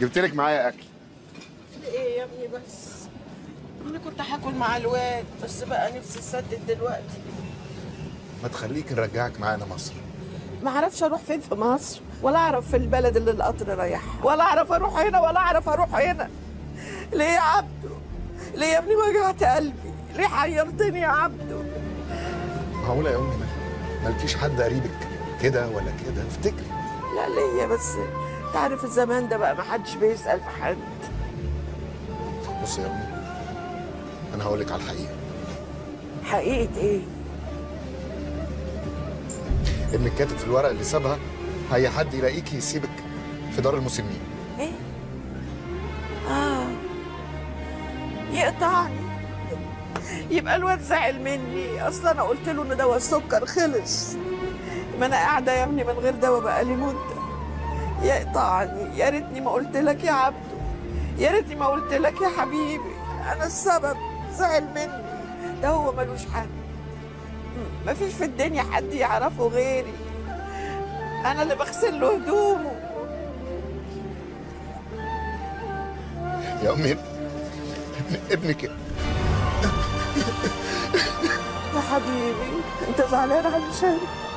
جبت لك معايا اكل ايه يا ابني بس انا كنت هاكل مع الواد بس بقى نفسي اسدد دلوقتي ما تخليك نرجعك معانا مصر ما اعرفش اروح فين في مصر ولا اعرف في البلد اللي القطر رايحها ولا اعرف اروح هنا ولا اعرف اروح هنا ليه يا عبده ليه يا ابني وجعت قلبي ليه حيرتني يا عبده معقوله يا امي ما- مالكيش حد قريبك كده ولا كده افتكري لا ليا بس تعرف الزمان ده بقى ما حدش بيسأل في حد بص يا امي انا هقول لك على الحقيقه حقيقة ايه ابنك كاتب في الورق اللي سابها هي حد يلاقيكي يسيبك في دار المسنين ايه اه يقطعني يبقى الواد زعل مني اصلا انا قلت له ان دواء السكر خلص ما انا قاعده يا ابني من غير دواء بقالي مده يقطعني يا ريتني ما قلت لك يا عبده يا ريتني ما قلت لك يا حبيبي انا السبب زعل مني ده هو ملوش حد م- مفيش في الدنيا حد يعرفه غيري انا اللي بغسل له هدومه يا امي ابن- ابنك يا حبيبي انت زعلان علشان